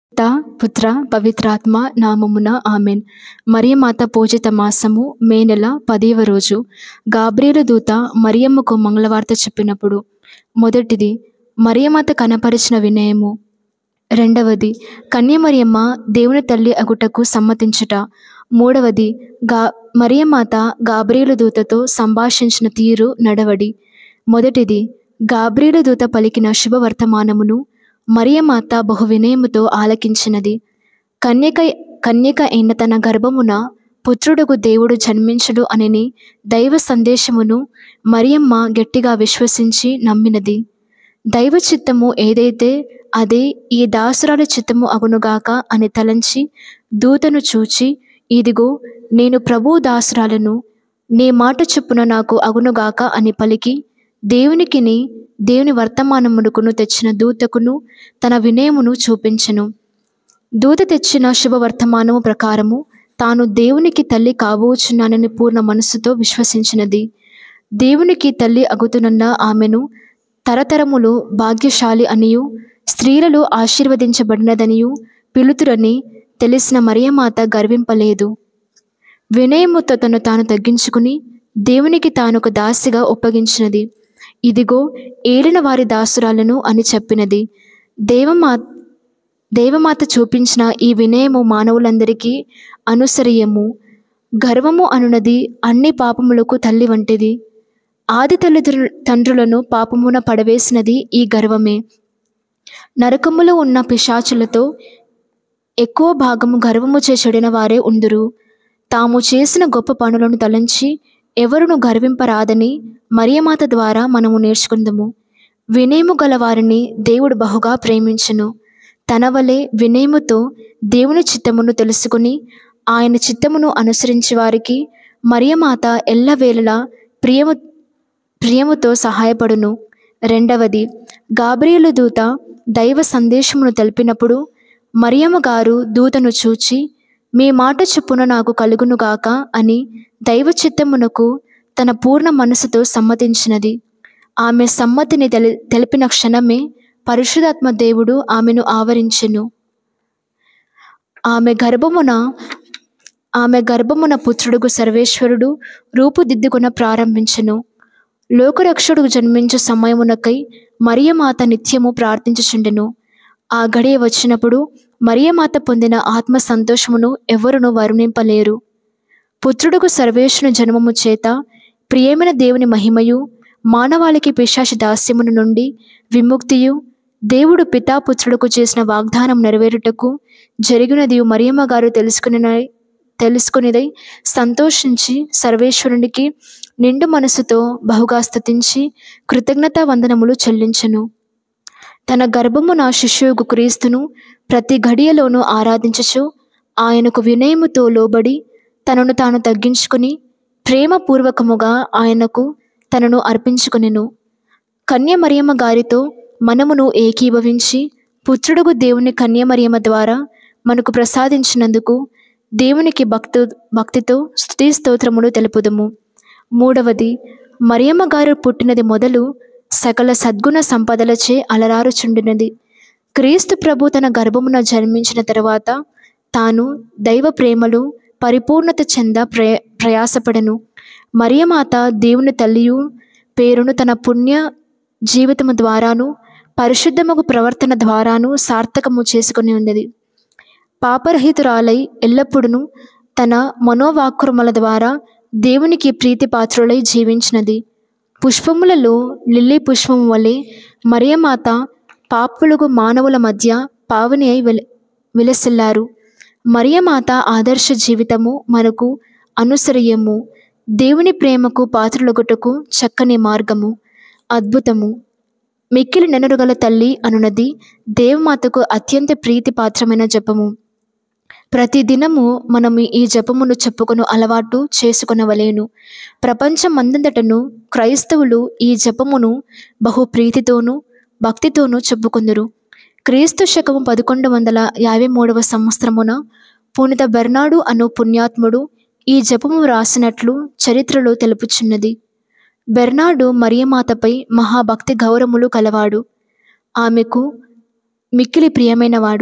పిత పుత్ర పవిత్రాత్మ నామమున ఆమెన్ మరియమాత పూజిత మాసము మే నెల పదవ రోజు గాబ్రియలు దూత మరియమ్మకు మంగళవార్త చెప్పినప్పుడు మొదటిది మరియమాత కనపరిచిన వినయము రెండవది కన్యమరియమ్మ దేవుని తల్లి అగుటకు సమ్మతించుట మూడవది గా మరియమాత గాబ్రియలు దూతతో సంభాషించిన తీరు నడవడి మొదటిది గాబ్రియలు దూత పలికిన శుభవర్తమానమును మరియమాత బహు వినయముతో ఆలకించినది కన్యక కన్యక అయిన తన గర్భమున పుత్రుడుకు దేవుడు జన్మించుడు అనని దైవ సందేశమును మరియమ్మ గట్టిగా విశ్వసించి నమ్మినది దైవ చిత్తము ఏదైతే అదే ఈ దాసురాల చిత్తము అగునుగాక అని తలంచి దూతను చూచి ఇదిగో నేను ప్రభు దాసురాలను నీ మాట చొప్పున నాకు అగునుగాక అని పలికి దేవునికిని దేవుని వర్తమానమునకును తెచ్చిన దూతకును తన వినయమును చూపించెను దూత తెచ్చిన శుభవర్తమానము ప్రకారము తాను దేవునికి తల్లి కాబోచున్నానని పూర్ణ మనస్సుతో విశ్వసించినది దేవునికి తల్లి అగుతున్న ఆమెను తరతరములు భాగ్యశాలి అనియు స్త్రీలలో ఆశీర్వదించబడినదనియు పిలుతురని తెలిసిన మరియమాత గర్వింపలేదు వినయముతో తను తాను తగ్గించుకుని దేవునికి తాను ఒక దాసిగా ఒప్పగించినది ఇదిగో ఏలిన వారి దాసురాలను అని చెప్పినది దేవమా దేవమాత చూపించిన ఈ వినయము మానవులందరికీ అనుసరీయము గర్వము అనునది అన్ని పాపములకు తల్లి వంటిది ఆది తల్లిదండ్రు తండ్రులను పాపమున పడవేసినది ఈ గర్వమే నరకములో ఉన్న పిశాచులతో ఎక్కువ భాగము గర్వము చే చెడిన వారే ఉందురు తాము చేసిన గొప్ప పనులను తలంచి ఎవరును గర్వింపరాదని మరియమాత ద్వారా మనము నేర్చుకుందాము వినయము గల వారిని దేవుడు బహుగా ప్రేమించును తన వలె వినయముతో దేవుని చిత్తమును తెలుసుకుని ఆయన చిత్తమును అనుసరించి వారికి మరియమాత ఎల్లవేళలా ప్రియము ప్రియముతో సహాయపడును రెండవది గాబ్రియలు దూత దైవ సందేశమును తెలిపినప్పుడు మరియమ్మ గారు దూతను చూచి మీ మాట చొప్పున నాకు కలుగునుగాక అని దైవ చిత్తమునకు తన పూర్ణ మనసుతో సమ్మతించినది ఆమె సమ్మతిని తెలి తెలిపిన క్షణమే పరిశుధాత్మ దేవుడు ఆమెను ఆవరించెను ఆమె గర్భమున ఆమె గర్భమున పుత్రుడుగు సర్వేశ్వరుడు రూపుదిద్దుకున ప్రారంభించెను లోకరక్షుడు జన్మించు సమయమునకై మరియమాత నిత్యము ప్రార్థించుచుండెను ఆ గడియ వచ్చినప్పుడు మరియమాత పొందిన ఆత్మ సంతోషమును ఎవరును వర్ణింపలేరు పుత్రుడుకు సర్వేశ్వరుని జన్మము చేత ప్రియమైన దేవుని మహిమయు మానవాళికి పిశాచి దాస్యమును నుండి విముక్తియు దేవుడు పితాపుత్రుడుకు చేసిన వాగ్దానం నెరవేరుటకు జరిగినది మరియమ్మ గారు తెలుసుకుని తెలుసుకునిదై సంతోషించి సర్వేశ్వరునికి నిండు మనసుతో బహుగా స్థుతించి కృతజ్ఞతా వందనములు చెల్లించెను తన గర్భమున శిశువుకు క్రీస్తును ప్రతి ఘడియలోనూ ఆరాధించచ్చు ఆయనకు వినయముతో లోబడి తనను తాను తగ్గించుకుని ప్రేమపూర్వకముగా ఆయనకు తనను అర్పించుకునెను కన్య మరియమ్మ గారితో మనమును ఏకీభవించి పుత్రుడుగు దేవుని కన్య మరియమ్మ ద్వారా మనకు ప్రసాదించినందుకు దేవునికి భక్తు భక్తితో స్తుతి స్తోత్రములు తెలుపుదము మూడవది మరియమ్మ గారు పుట్టినది మొదలు సకల సద్గుణ సంపదలచే అలరారుచుండినది క్రీస్తు ప్రభు తన గర్భమున జన్మించిన తర్వాత తాను దైవ ప్రేమలు పరిపూర్ణత చెంద ప్రయ ప్రయాసపడను మరియమాత దేవుని తల్లియు పేరును తన పుణ్య జీవితము ద్వారాను పరిశుద్ధముగు ప్రవర్తన ద్వారాను సార్థకము చేసుకుని ఉన్నది పాపరహితురాలై ఎల్లప్పుడూ తన మనోవాక్రముల ద్వారా దేవునికి ప్రీతిపాత్రులై జీవించినది పుష్పములలో లిల్లీ పుష్పము వలె మరియమాత పాపులుగు మానవుల మధ్య పావని అయి వెల విలసిల్లారు మరియమాత ఆదర్శ జీవితము మనకు అనుసరీయము దేవుని ప్రేమకు పాత్రలొగటకు చక్కని మార్గము అద్భుతము మిక్కిలి నెనరుగల తల్లి అనునది దేవమాతకు అత్యంత ప్రీతిపాత్రమైన జపము ప్రతి దినము మనము ఈ జపమును చెప్పుకును అలవాటు చేసుకునవలేను ప్రపంచమందంతటను క్రైస్తవులు ఈ జపమును బహు ప్రీతితోనూ భక్తితోనూ చెప్పుకుందరు క్రీస్తు శకము పదకొండు వందల యాభై మూడవ సంవత్సరమున పునిత బెర్నాడు అను పుణ్యాత్ముడు ఈ జపము రాసినట్లు చరిత్రలో తెలుపుచున్నది బెర్నాడు మరియమాతపై మహాభక్తి గౌరవములు కలవాడు ఆమెకు మిక్కిలి ప్రియమైనవాడు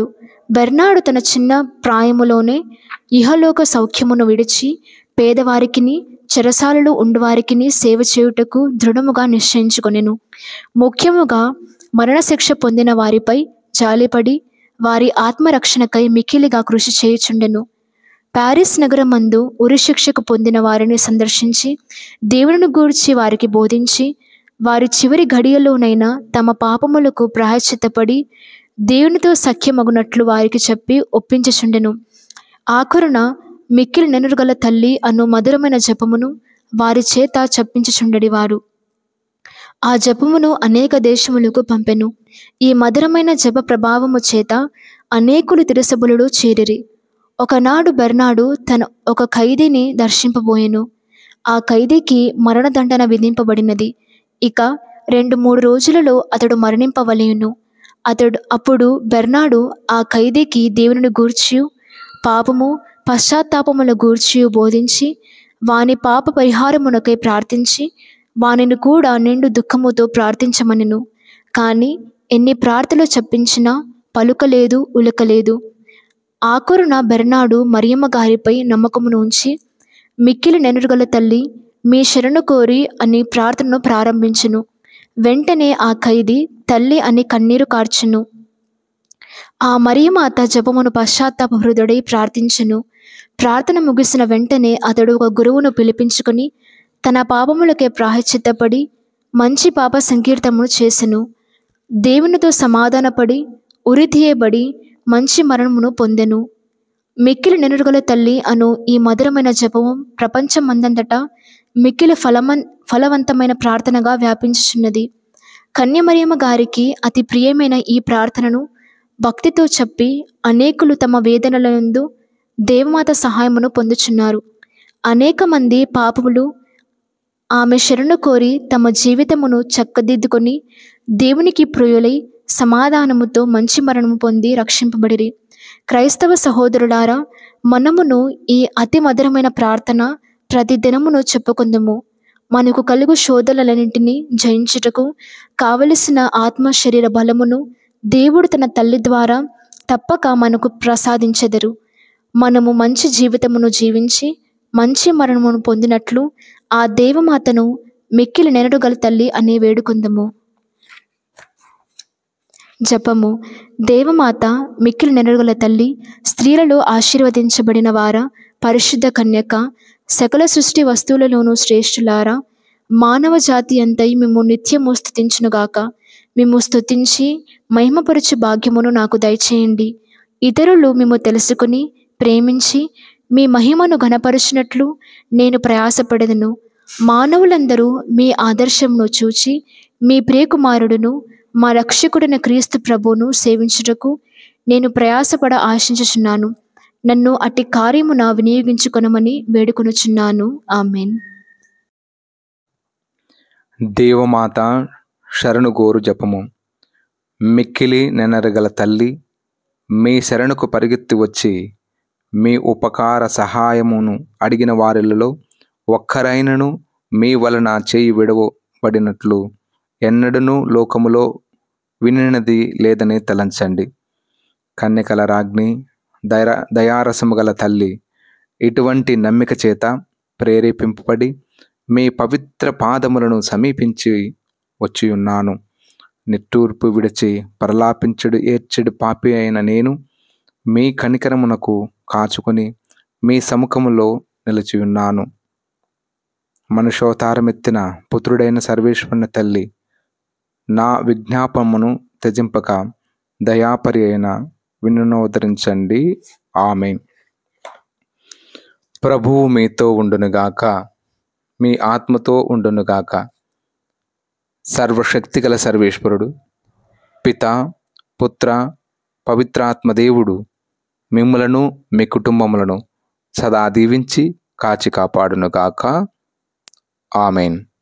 బెర్నాడు తన చిన్న ప్రాయములోనే ఇహలోక సౌఖ్యమును విడిచి పేదవారికిని చెరసాలలో ఉండువారికిని సేవ చేయుటకు దృఢముగా నిశ్చయించుకొనెను ముఖ్యముగా మరణశిక్ష పొందిన వారిపై జాలిపడి వారి ఆత్మరక్షణకై మికిలిగా కృషి చేయుచుండెను ప్యారిస్ నగరమందు ఉరిశిక్షకు పొందిన వారిని సందర్శించి దేవుని గూర్చి వారికి బోధించి వారి చివరి ఘడియలోనైనా తమ పాపములకు ప్రాయశ్చిత్తపడి దేవునితో సఖ్యమగునట్లు వారికి చెప్పి ఒప్పించుచుండెను ఆఖరున మిక్కిలి నెనురుగల తల్లి అను మధురమైన జపమును వారి చేత చెప్పించుచుండెడి వారు ఆ జపమును అనేక దేశములకు పంపెను ఈ మధురమైన జప ప్రభావము చేత అనేకులు తిరసబులుడు చేరిరి ఒకనాడు బెర్నాడు తన ఒక ఖైదీని దర్శింపబోయెను ఆ ఖైదీకి మరణదండన విధింపబడినది ఇక రెండు మూడు రోజులలో అతడు మరణింపవలేను అతడు అప్పుడు బెర్నాడు ఆ ఖైదీకి దేవుని గూర్చియు పాపము పశ్చాత్తాపముల గూర్చియు బోధించి వాని పాప పరిహారమునకై ప్రార్థించి వానిని కూడా నిండు దుఃఖముతో ప్రార్థించమనెను కానీ ఎన్ని ప్రార్థనలు చెప్పించినా పలుకలేదు ఉలకలేదు ఆఖరున బెర్నాడు మరియమ్మ గారిపై నమ్మకమును ఉంచి మిక్కిలి నెనురుగల తల్లి మీ శరణు కోరి అని ప్రార్థనను ప్రారంభించును వెంటనే ఆ ఖైదీ తల్లి అని కన్నీరు కార్చును ఆ మరియమాత జపమును పశ్చాత్తాప హృదయుడై ప్రార్థించును ప్రార్థన ముగిసిన వెంటనే అతడు ఒక గురువును పిలిపించుకొని తన పాపములకే ప్రాయశ్చిత్తపడి మంచి పాప సంకీర్తమును చేసెను దేవునితో సమాధానపడి ఉరితీయబడి మంచి మరణమును పొందెను మిక్కిలి నెనురుగల తల్లి అను ఈ మధురమైన జపము ప్రపంచమందంతటా మిక్కిలి ఫలమన్ ఫలవంతమైన ప్రార్థనగా వ్యాపించుచున్నది కన్యమరియమ్మ గారికి అతి ప్రియమైన ఈ ప్రార్థనను భక్తితో చెప్పి అనేకులు తమ వేదనలందు దేవమాత సహాయమును పొందుచున్నారు అనేక మంది పాపములు ఆమె శరణు కోరి తమ జీవితమును చక్కదిద్దుకొని దేవునికి ప్రియులై సమాధానముతో మంచి మరణము పొంది రక్షింపబడిరి క్రైస్తవ సహోదరులారా మనమును ఈ అతి మధురమైన ప్రార్థన ప్రతి దినమును చెప్పుకుందాము మనకు కలుగు శోధనలన్నింటినీ జయించుటకు కావలసిన ఆత్మ శరీర బలమును దేవుడు తన తల్లి ద్వారా తప్పక మనకు ప్రసాదించెదరు మనము మంచి జీవితమును జీవించి మంచి మరణమును పొందినట్లు ఆ దేవమాతను మిక్కిలి నెనడుగల తల్లి అని వేడుకుందము జపము దేవమాత మిక్కిలి నెనడుగల తల్లి స్త్రీలలో ఆశీర్వదించబడిన వార పరిశుద్ధ కన్యక సకల సృష్టి వస్తువులలోనూ శ్రేష్ఠులారా మానవ జాతి అంతై మేము నిత్యము స్థుతించునుగాక మేము స్తుతించి మహిమపరచు భాగ్యమును నాకు దయచేయండి ఇతరులు మేము తెలుసుకుని ప్రేమించి మీ మహిమను ఘనపరచినట్లు నేను ప్రయాసపడదను మానవులందరూ మీ ఆదర్శమును చూచి మీ ప్రియకుమారుడును మా రక్షకుడైన క్రీస్తు ప్రభువును సేవించుటకు నేను ప్రయాసపడ ఆశించుచున్నాను నన్ను అట్టి కార్యమున వినియోగించుకొనమని వేడుకొనుచున్నాను ఆమెన్ దేవమాత శరణు గోరు జపము మిక్కిలి నెనరగల తల్లి మీ శరణుకు పరిగెత్తి వచ్చి మీ ఉపకార సహాయమును అడిగిన వారిలో ఒక్కరైనను మీ వలన చేయి విడవబడినట్లు ఎన్నడూనూ లోకములో వినినది లేదని తలంచండి కన్యకల రాజ్ఞి దయ దయారసము గల తల్లి ఇటువంటి నమ్మిక చేత ప్రేరేపింపబడి మీ పవిత్ర పాదములను సమీపించి వచ్చి ఉన్నాను నిట్టూర్పు విడిచి పరలాపించుడు ఏడ్చెడు పాపి అయిన నేను మీ కనికరమునకు కాచుకొని మీ సముఖములో నిలిచి ఉన్నాను మనుషోతారమెత్తిన పుత్రుడైన సర్వేశ్వరుని తల్లి నా విజ్ఞాపమును త్యజింపక దయాపరి అయిన వినునోదరించండి ఆమె ప్రభువు మీతో ఉండునుగాక మీ ఆత్మతో ఉండునుగాక సర్వశక్తి గల సర్వేశ్వరుడు పిత పుత్ర పవిత్రాత్మ దేవుడు మిమ్ములను మీ కుటుంబములను సదా దీవించి కాచి కాపాడునుగాక ఆమెన్